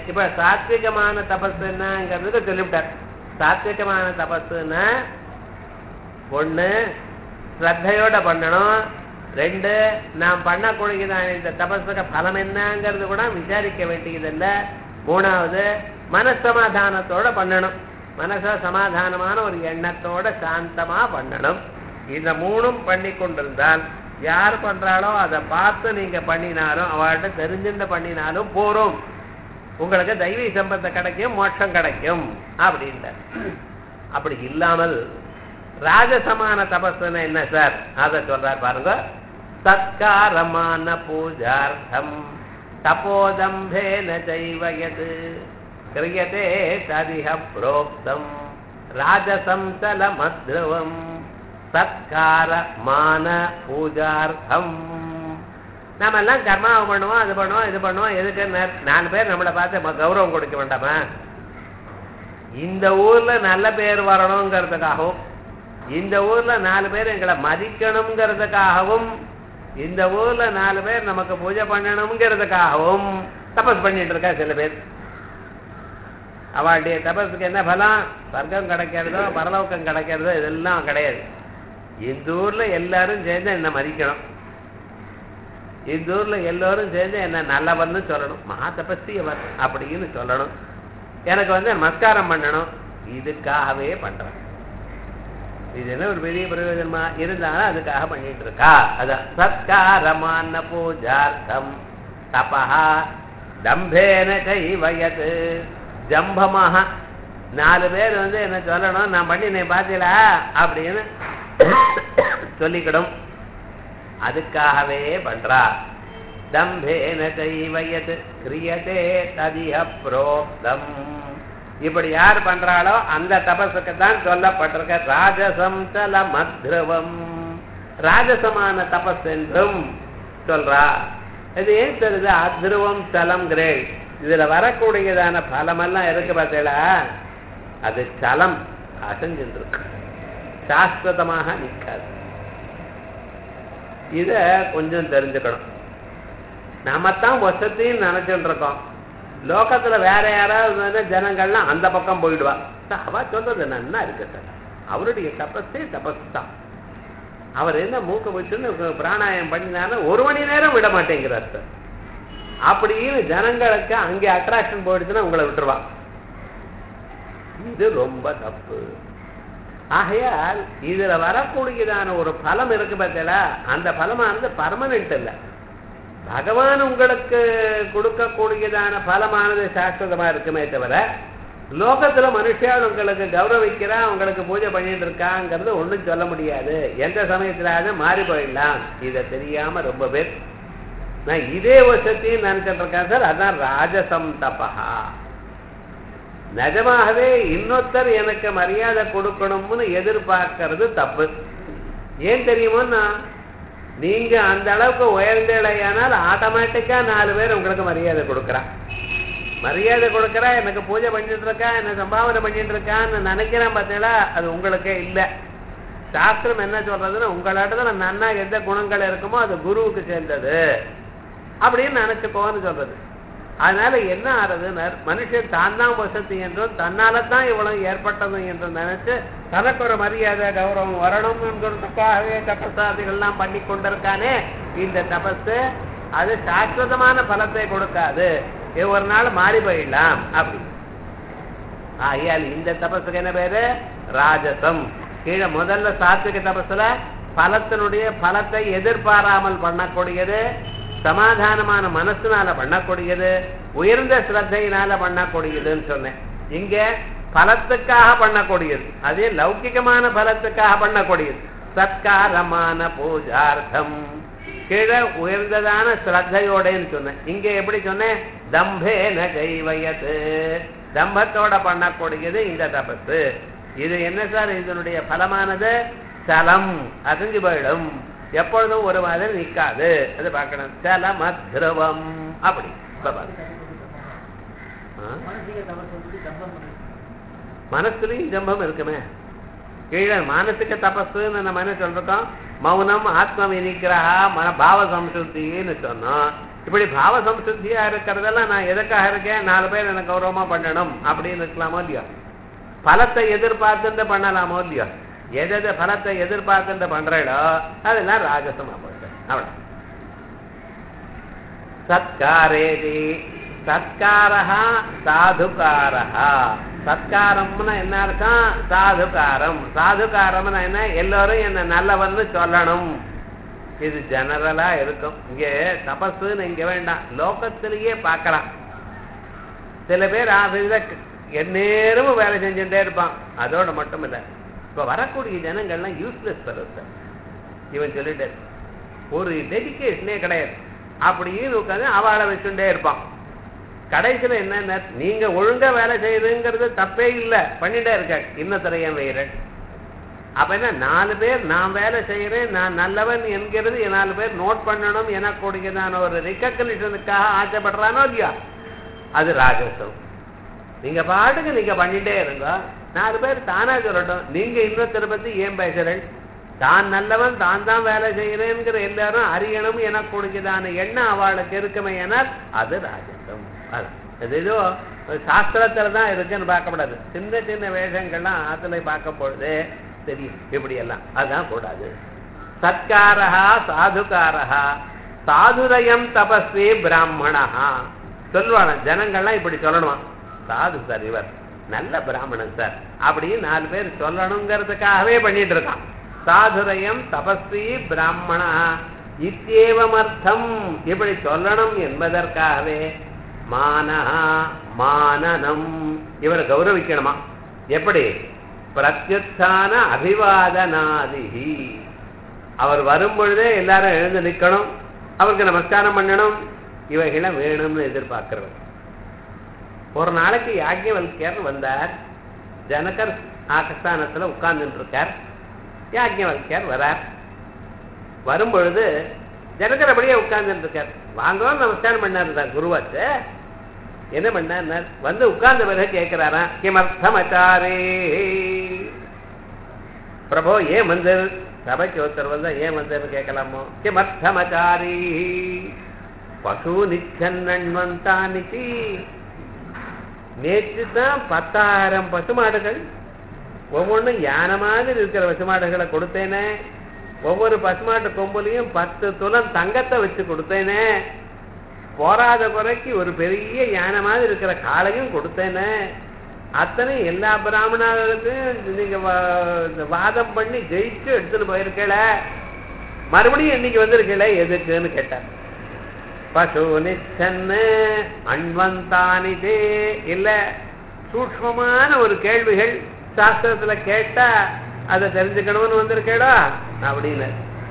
இப்ப சாத்விகமான தபஸ் என்னங்கிறதுக்கு சொல்லிவிட்டார் சாத்விகமான தபஸ்ன்னா ஒண்ணு ஸ்ரத்தையோட பண்ணணும் ரெண்டு நாம் பண்ணக்கூடியதான இந்த தபஸுக்கு பலம் என்னங்கிறது கூட விசாரிக்க வேண்டியதில்ல மூணாவது மனசமாதானத்தோட பண்ணணும் மனச சமாதானமான ஒரு எண்ணத்தோட சாந்தமா பண்ணணும் இந்த மூணும் பண்ணி கொண்டிருந்தால் யார் பண்றாளோ அதை பார்த்து நீங்க பண்ணினாலும் அவள்கிட்ட தெரிஞ்சுட்டு பண்ணினாலும் போறோம் உங்களுக்கு தெய்வீ சம்பந்தம் கிடைக்கும் மோட்சம் கிடைக்கும் அப்படின்ட்டு அப்படி இல்லாமல் ராஜசமான தபஸ்னா என்ன சார் அதை சொல்றார் பாருங்க சத்காரமான பூஜார்த்தம் தபோதம்பேன செய்வயது கிரியதே ததிஹ புரோக்தம் ராஜசம் சலமத்ருவம் சத்கார மான பூஜார்த்தம் நாம எல்லாம் கர்மாவை பண்ணுவோம் அது பண்ணுவோம் இது பண்ணுவோம் எதுக்கு நா- நாலு பேர் நம்மளை பார்த்து ம- கௌரவம் கொடுக்க வேண்டாமா இந்த ஊர்ல நல்ல பேர் வரணுங்கிறதுக்காகவும் இந்த ஊர்ல நாலு பேர் எங்களை மதிக்கணுங்கிறதுக்காகவும் இந்த ஊர்ல நாலு பேர் நமக்கு பூஜை பண்ணணுங்கிறதுக்காகவும் தபஸ் பண்ணிட்டு இருக்கா சில பேர் அவளுடைய தபஸுக்கு என்ன பலம் சொர்க்கம் கிடைக்கிறதோ பரலோகம் கிடைக்கிறதோ இதெல்லாம் கிடையாது இந்த ஊர்ல எல்லாரும் சேர்ந்து என்ன மதிக்கணும் இந்த ஊர்ல எல்லாரும் சேர்ந்து என்ன நல்லவன்னு சொல்லணும் மகா தபஸ்தியவர் அப்படின்னு சொல்லணும் எனக்கு வந்து நமஸ்காரம் பண்ணணும் இதுக்காகவே பண்றேன் இது என்ன ஒரு பெரிய பிரயோஜனமா இருந்தாலும் அதுக்காக பண்ணிட்டு இருக்கா அதான் சத்காரமான பூஜார்த்தம் தபஹா தம்பேன கைவயது ஜம்பமாக நாலு பேர் வந்து என்ன சொல்லணும் நான் பண்ணினேன் பார்த்தீங்களா அப்படின்னு சொல்லிக்கிடும் அதுக்காகவே பண்றா தம்பேன கைவயது கிரியதே ததிய புரோக்தம் இப்படி யார் பண்றாளோ அந்த தபஸுக்கு தான் சொல்லப்பட்டிருக்க ராஜசம் தல மத்ருவம் ராஜசமான தபஸ் என்றும் சொல்றா இது ஏன் தெரியுது அத்ருவம் தலம் கிரேட் இதுல வரக்கூடியதான பலமெல்லாம் இருக்கு பார்த்தீங்களா அது சலம் அசைஞ்சுட்டு இருக்கு சாஸ்வதமாக நிற்காது இத கொஞ்சம் தெரிஞ்சுக்கணும் நாமத்தான் வசத்தையும் நினைச்சுட்டு இருக்கோம் லோகத்துல வேற யாராவது வந்து ஜனங்கள்லாம் அந்த பக்கம் போயிடுவா சார், அவ சொல்றது நன்னா இருக்கு சார் அவருடைய தபஸே தபஸ் தான் அவர் என்ன மூக்க வச்சுன்னு பிராணாயம் பண்ணினாலும் ஒரு மணி நேரம் விட மாட்டேங்கிறார் சார் அப்படின்னு ஜனங்களுக்கு அங்கே அட்ராக்ஷன் போயிடுச்சுன்னா உங்களை விட்டுருவா இது ரொம்ப தப்பு ஆகையால் இதுல வரக்கூடியதான ஒரு பலம் இருக்கு பார்த்தீங்களா அந்த பலமானது பர்மனன்ட் இல்லை பகவான் உங்களுக்கு கொடுக்கக்கூடியதான பலமானது சாஸ்வதமா இருக்குமே தவிர லோகத்துல மனுஷன் உங்களுக்கு கௌரவிக்கிறா உங்களுக்கு பூஜை பண்ணிட்டு இருக்காங்கிறது ஒண்ணும் சொல்ல முடியாது எந்த சமயத்திலாவது மாறி போயிடலாம் இதை தெரியாம ரொம்ப பேர் நான் இதே வருஷத்தையும் நினைச்சிட்டு இருக்கேன் சார் அதான் ராஜசம் தபஹா நிஜமாகவே இன்னொருத்தர் எனக்கு மரியாதை கொடுக்கணும்னு எதிர்பார்க்கறது தப்பு ஏன் தெரியுமோன்னா நீங்க அந்த அளவுக்கு உயர்ந்தடையானால் ஆட்டோமேட்டிக்கா நாலு பேர் உங்களுக்கு மரியாதை கொடுக்குறான் மரியாதை கொடுக்குறா எனக்கு பூஜை பண்ணிட்டு இருக்கா என்ன சம்பாவனை பண்ணிட்டு இருக்கான்னு நினைக்கிறேன் பார்த்தீங்களா அது உங்களுக்கே இல்லை சாஸ்திரம் என்ன சொல்றதுன்னா உங்களிடத்துல நன்னா எந்த குணங்கள் இருக்குமோ அது குருவுக்கு சேர்ந்தது அப்படின்னு நினைச்சுக்கோன்னு சொல்றது அதனால என்ன ஆறுதுன்னா மனுஷன் தான் தான் வசதி என்றும் தன்னால தான் இவ்வளவு ஏற்பட்டது என்று நினைச்சு தனக்கு ஒரு மரியாதை கௌரவம் வரணும் என்கிறதுக்காகவே தபசாதிகள்லாம் பண்ணி கொண்டிருக்கானே இந்த தபஸ் அது சாஸ்வதமான பலத்தை கொடுக்காது இது ஒரு நாள் மாறி போயிடலாம் அப்படி ஆகையால் இந்த தபஸுக்கு என்ன பேரு ராஜசம் கீழே முதல்ல சாத்விக தபஸ்ல பலத்தினுடைய பலத்தை எதிர்பாராமல் பண்ணக்கூடியது சமாதானமான மனசுனால பண்ணக்கூடியது உயர்ந்த ஸ்ரத்தையினால பண்ணக்கூடியதுன்னு சொன்னேன் இங்க பலத்துக்காக பண்ணக்கூடியது அதே லௌகிகமான பலத்துக்காக பண்ணக்கூடியது சத்காரமான பூஜார்த்தம் கீழே உயர்ந்ததான ஸ்ரத்தையோடன்னு சொன்னேன் இங்க எப்படி சொன்னேன் தம்பேன கைவயது தம்பத்தோட பண்ணக்கூடியது இந்த தபசு இது என்ன சார் இதனுடைய பலமானது சலம் அசைஞ்சு போயிடும் எப்பொழுதும் ஒரு மாதிரி நிக்காது அது பார்க்கணும் சலம் அத்ருவம் அப்படி இப்ப பாருங்க. ஆ? மனசுலயும் ஜம்பம் இருக்குமே கீழே மானசிக தபஸுன்னு நம்ம என்ன சொல்றோம் மௌனம் ஆத்ம வினிகிரகா மன பாவ சம்சுத்தின்னு சொன்னோம் இப்படி பாவ சம்சுத்தியா இருக்கிறதெல்லாம் நான் எதுக்காக இருக்கேன் நாலு பேர் எனக்கு கௌரவமா பண்ணணும் அப்படின்னு இருக்கலாமோ இல்லையோ பலத்தை எதிர்பார்த்துட்டு பண்ணலாமோ இல்லையோ எது எது பலத்தை எதிர்பார்த்துட்டு பண்றீடோ அதெல்லாம் ராஜசமா போயிட்டு அவ்வளவு சத்காரேதி சத்காரஹா சாதுகாரஹா சத்காரம்னா என்ன அர்த்தம் சாதுகாரம் சாதுகாரம்னா என்ன எல்லாரும் என்ன நல்லவன்னு சொல்லணும் இது ஜெனரலா இருக்கும் இங்க தபசுன்னு இங்க வேண்டாம் லோகத்திலேயே பார்க்கலாம் சில பேர் ஆபீஸ்ல எந்நேரமும் வேலை செஞ்சுட்டே இருப்பான் அதோட மட்டும் இல்ல இப்ப வரக்கூடிய ஜனங்கள்லாம் யூஸ்லெஸ் பர்சன் இவன் சொல்லிட்டு ஒரு டெடிகேஷனே கிடையாது அப்படின்னு உட்காந்து அவளை வச்சுட்டே இருப்பான் கடைசியில என்ன நீங்க ஒழுங்கா வேலை செய்யுதுங்கிறது தப்பே இல்லை பண்ணிட்டே இருக்க இன்னத்தரைய வீரன் அப்ப என்ன நாலு பேர் நான் வேலை செய்யறேன் நான் நல்லவன் என்கிறது நாலு பேர் நோட் பண்ணணும் எனக்கூடியதான ஒரு ரிகக்னிஷனுக்காக ஆசைப்படுறானோ இல்லையா அது ராஜசம் நீங்க பாட்டுக்கு நீங்க பண்ணிட்டே இருங்க நாலு பேர் தானா சொல்லட்டும் நீங்க இன்னொருத்தரை பத்தி ஏன் பேசுறேன் தான் நல்லவன் தான் தான் வேலை செய்யறேங்கிற எல்லாரும் அறியணும் எனக்கூடியதான எண்ணம் அவளுக்கு இருக்குமே ஏனால் அது ராஜசம் அது ஏதோ சாஸ்திரத்துல தான் இருக்குன்னு பார்க்கப்படாது சின்ன சின்ன வேஷங்கள்லாம் ஆத்துல பார்க்க பொழுது தெரியும் இப்படி எல்லாம் அதுதான் கூடாது சத்காரா சாதுகாரா சாதுரயம் தபஸ்வி பிராமணா சொல்லுவாங்க ஜனங்கள்லாம் இப்படி சொல்லணுமா சாது சார் இவர் நல்ல பிராமணன் சார் அப்படின்னு நாலு பேர் சொல்லணுங்கிறதுக்காகவே பண்ணிட்டு இருக்கான் சாதுரயம் தபஸ்வி பிராமணா இத்தேவமர்த்தம் இப்படி சொல்லணும் என்பதற்காகவே மானஹா மானனம் இவரை கௌரவிக்கணுமா எப்படி பிரத்யுத்தான அபிவாதனாதிகி அவர் வரும் பொழுதே எல்லாரும் எழுந்து நிற்கணும் அவருக்கு நமஸ்காரம் பண்ணணும் இவைகளை வேணும்னு எதிர்பார்க்கிறவர் ஒரு நாளைக்கு யாக்கியவல்யர் வந்தார் ஜனகர் ஆகஸ்தானத்துல உட்கார்ந்துட்டு இருக்கார் யாக்கியவல்யர் வரார் வரும் பொழுது ஜனகர் அப்படியே உட்கார்ந்துட்டு இருக்கார் வாங்க நமஸ்காரம் பண்ணார் குருவாச்சு என்ன பண்ணார் வந்து உட்கார்ந்த பிறகு கேட்கிறாரா கிமர்த்தமச்சாரே பிரபோ ஏன் வந்து சபைக்கு ஒருத்தர் வந்தா ஏன் வந்தேன்னு கேட்கலாமோ கிமர்த்தமச்சாரி பசு நிச்சன்னன்வந்தானிக்கு நேற்று தான் பத்தாயிரம் பசுமாடுகள் ஒவ்வொன்றும் யானை மாதிரி இருக்கிற பசுமாடுகளை கொடுத்தேனே ஒவ்வொரு பசுமாட்டு கொம்புலையும் பத்து துலம் தங்கத்தை வச்சு கொடுத்தேனே போராத குறைக்கு ஒரு பெரிய யானை மாதிரி இருக்கிற காளையும் கொடுத்தேனே அத்தனை எல்லா பிராமணர்களுக்கும் நீங்க வாதம் பண்ணி ஜெயிச்சு எடுத்துட்டு போயிருக்கல மறுபடியும் இன்னைக்கு வந்திருக்கல எதுக்குன்னு கேட்டார் பசு நிச்சன்னு அன்வந்தானிதே இல்ல சூக்மமான ஒரு கேள்விகள் சாஸ்திரத்துல கேட்டா அதை தெரிஞ்சுக்கணும்னு வந்திருக்கேடா அப்படின்னு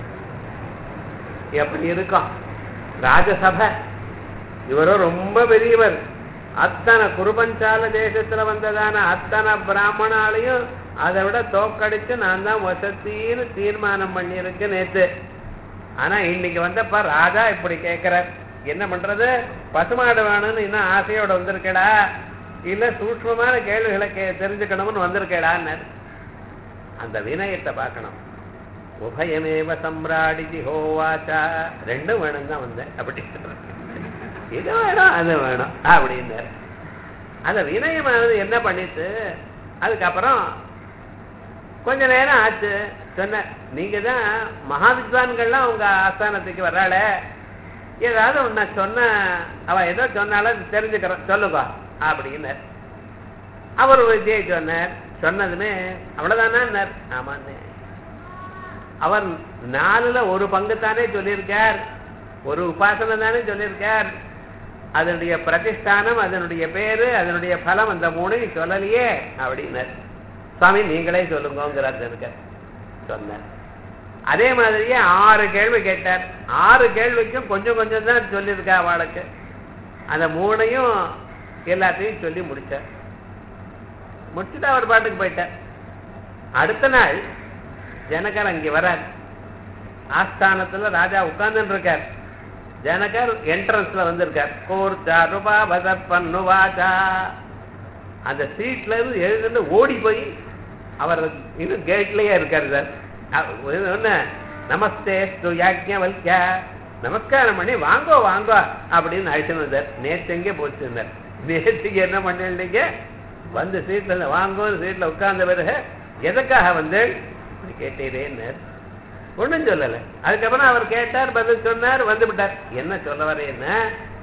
எப்படி இருக்கும் ராஜசபை இவரும் ரொம்ப பெரியவர் அத்தனை குருபஞ்சால தேசத்துல வந்ததான அத்தனை பிராமணாலையும் அதை விட தோக்கடிச்சு நான் தான் வசத்தின்னு தீர்மானம் பண்ணியிருக்கு நேத்து ஆனா இன்னைக்கு வந்தப்ப ராஜா இப்படி கேட்கிறார் என்ன பண்றது பசுமாடு வேணும்னு இன்னும் ஆசையோட வந்திருக்கடா இல்ல சூட்சமான கேள்விகளை கே தெரிஞ்சுக்கணும்னு வந்திருக்கேடான்னு அந்த வினயத்தை பார்க்கணும் உபயமேவ சம்ராடிஜி ஹோவாச்சா ரெண்டும் வேணும் தான் வந்தேன் அப்படி இது வேணும் அது வேணும் அப்படின்னாரு அந்த வினயமானது என்ன பண்ணிட்டு அதுக்கப்புறம் கொஞ்ச நேரம் ஆச்சு சொன்ன நீங்க தான் மகாவித்வான்கள்லாம் உங்க ஆஸ்தானத்துக்கு வர்றாள ஏதாவது ஒன்ன சொன்ன அவ ஏதோ சொன்னாலும் தெரிஞ்சுக்கிறோம் சொல்லுங்க அப்படின்னார் அவர் ஒரு விஜயை சொன்னார் சொன்னதுமே அவ்வளவுதானே ஆமான்னு அவர் நாலுல ஒரு பங்கு தானே சொல்லியிருக்கார் ஒரு உபாசனை தானே சொல்லியிருக்கார் அதனுடைய பிரதிஷ்டானம் அதனுடைய பேரு அதனுடைய பலம் அந்த மூணையும் சொல்லலையே அப்படின்னார் சுவாமி நீங்களே சொல்லுங்கிறார் இருக்கார் சொன்னார் அதே மாதிரியே ஆறு கேள்வி கேட்டார் ஆறு கேள்விக்கும் கொஞ்சம் கொஞ்சம் தான் சொல்லியிருக்கா அவளுக்கு அந்த மூணையும் எல்லாத்தையும் சொல்லி முடிச்சார் முடிச்சுட்டு அவர் பாட்டுக்கு போயிட்டார் அடுத்த நாள் ஜனகர் அங்கே வரார் ஆஸ்தானத்துல ராஜா உட்கார்ந்துட்டு இருக்கார் ஜனகர் என்ட்ரன்ஸ்ல வந்திருக்கார் கோர்ச்சா ரூபா பதப்பன்னுவாச்சா அந்த சீட்ல இருந்து எழுந்து ஓடி போய் அவர் இன்னும் கேட்லயே இருக்காரு சார் என்ன நமஸ்தே யாக்கியவல்யா நமஸ்காரம் பண்ணி வாங்கோ வாங்கோ அப்படின்னு அழைச்சுன்னு வந்தார் நேற்று எங்கே போச்சுருந்தார் நேற்றுக்கு என்ன பண்ணீங்க வந்து சீட்ல வாங்கோ சீட்ல உட்கார்ந்த பிறகு எதுக்காக வந்து இப்படி கேட்டீரேன்னார் ஒண்ணும் சொல்லல அதுக்கப்புறம் அவர் கேட்டார் பதில் சொன்னார் வந்து விட்டார் என்ன சொல்ல வரேன்னா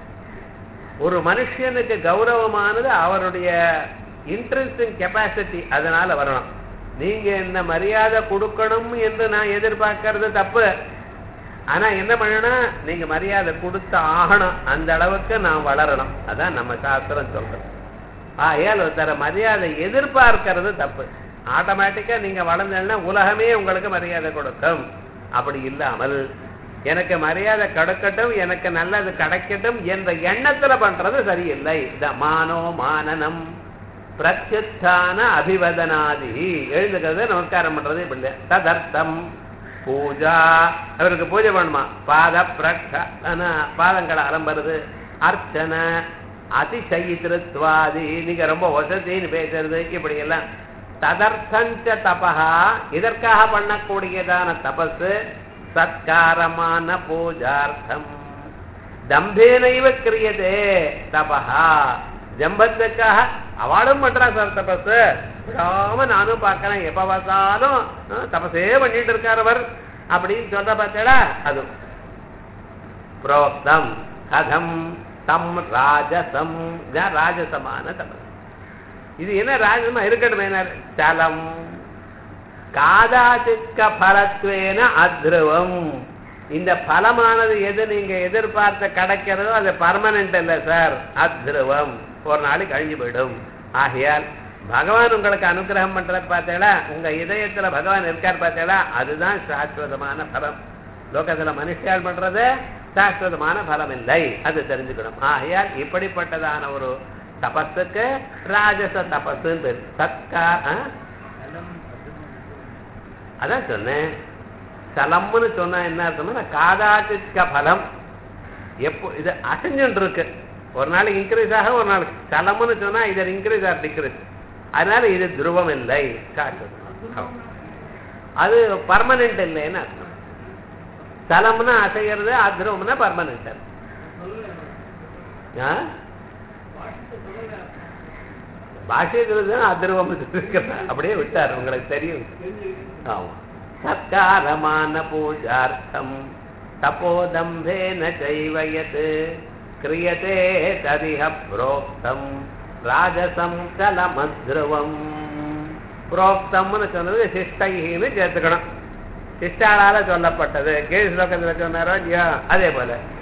ஒரு மனுஷனுக்கு கௌரவமானது அவருடைய இன்ட்ரெஸ்டிங் கெப்பாசிட்டி அதனால வரணும் நீங்க என்ன மரியாதை கொடுக்கணும் என்று நான் எதிர்பார்க்கறது தப்பு ஆனா என்ன பண்ணணும் நீங்க மரியாதை கொடுத்து ஆகணும் அந்த அளவுக்கு நான் வளரணும் அதான் நம்ம சாஸ்திரம் சொல்றது ஆகையால் ஒருத்தர மரியாதை எதிர்பார்க்கறது தப்பு ஆட்டோமேட்டிக்கா நீங்க வளர்ந்தீங்கன்னா உலகமே உங்களுக்கு மரியாதை கொடுக்கும் அப்படி இல்லாமல் எனக்கு மரியாதை கிடைக்கட்டும் எனக்கு நல்லது கிடைக்கட்டும் என்ற எண்ணத்துல பண்றது சரியில்லை இந்த மானோ மானனம் பிரத்யுத்தான அபிவதனாதி எழுந்துக்கிறது நமஸ்காரம் பண்றது இப்படி இல்லை. ததர்த்தம் பூஜா அவருக்கு பூஜை பண்ணுமா பாத பிரக்ஷன பாதங்களை அலம்புறது அர்ச்சனை அதிசயித்திருத்வாதி நீங்க ரொம்ப வசதின்னு பேசுறது இப்படி எல்லாம் ததர்த்தஞ்ச தபஹா இதற்காக பண்ணக்கூடியதான தபசு சத்காரமான பூஜார்த்தம் தம்பேனைவ கிரியதே தபஹா ஜம்பத்துக்காக அவளும் பண்றா சார் தபசு விடாம நானும் பார்க்கறேன் எப்ப பார்த்தாலும் அஹ், தபசே பண்ணிட்டு இருக்கார் அவர் அப்படின்னு சொல்ற பார்த்தேடா அது புரோக்தம் கதம் தம் ராஜசம் இதான் ராஜசமான தபஸ் இது என்ன ராஜசமா இருக்கட்டும் என்ன சலம் காதாச்சிக்க பலத்வேன அத்ருவம் இந்த பலமானது எது நீங்க எதிர்பார்த்த கிடைக்கிறதோ அது பர்மனன்ட் இல்ல சார் அத்ருவம் ஒரு நாளைக்கு அழிஞ்சு போயிடும் ஆகையால் பகவான் உங்களுக்கு அனுகிரகம் பண்றது பார்த்தேடா உங்க இதயத்துல பகவான் இருக்கார் பார்த்தேடா அதுதான் சாஸ்வதமான பலம் லோகத்துல மனுஷியால் பண்றது சாஸ்வதமான பலம் இல்லை அது தெரிஞ்சுக்கணும் ஆகையால் இப்படிப்பட்டதான ஒரு தபஸுக்கு ராஜச தபஸுன்னு பேரு சத்கார் ஆ? அதான் சொன்னேன் சலம்னு சொன்னா என்ன அர்த்தம்னா காதாச்சிக்க பலம் எப்போ இது அசைஞ்சுட்டு இருக்கு ஒரு நாளைக்கு இன்க்ரீஸ் ஆக ஒரு நாளைக்கு சலம்னு சொன்னா இது இன்க்ரீஸ் ஆர் டிக்ரீஸ் அதனால இது துருவம் இல்லை சாஸ்வதம். அது பர்மனன்ட் இல்லைன்னு அர்த்தம் சலம்னா அசைகிறது அத்ருவம்னா பர்மனன்ட் பாஷ்யத்தில் தான் அத்ருவம் அப்படியே விட்டார் உங்களுக்கு தெரியும் ஆமா சத்காரமான பூஜார்த்தம் தபோதம்பேன செய்வயத் கிரியதே ததிஹ புரோக்தம் ராஜசம் கலமத்ருவம் புரோக்தம்னு சொன்னது சிஷ்டைன்னு சேர்த்துக்கணும் சிஷ்டாளால சொல்லப்பட்டது கீழ் ஸ்லோகத்தில் சொன்னாரோ இல்லையா அதே போல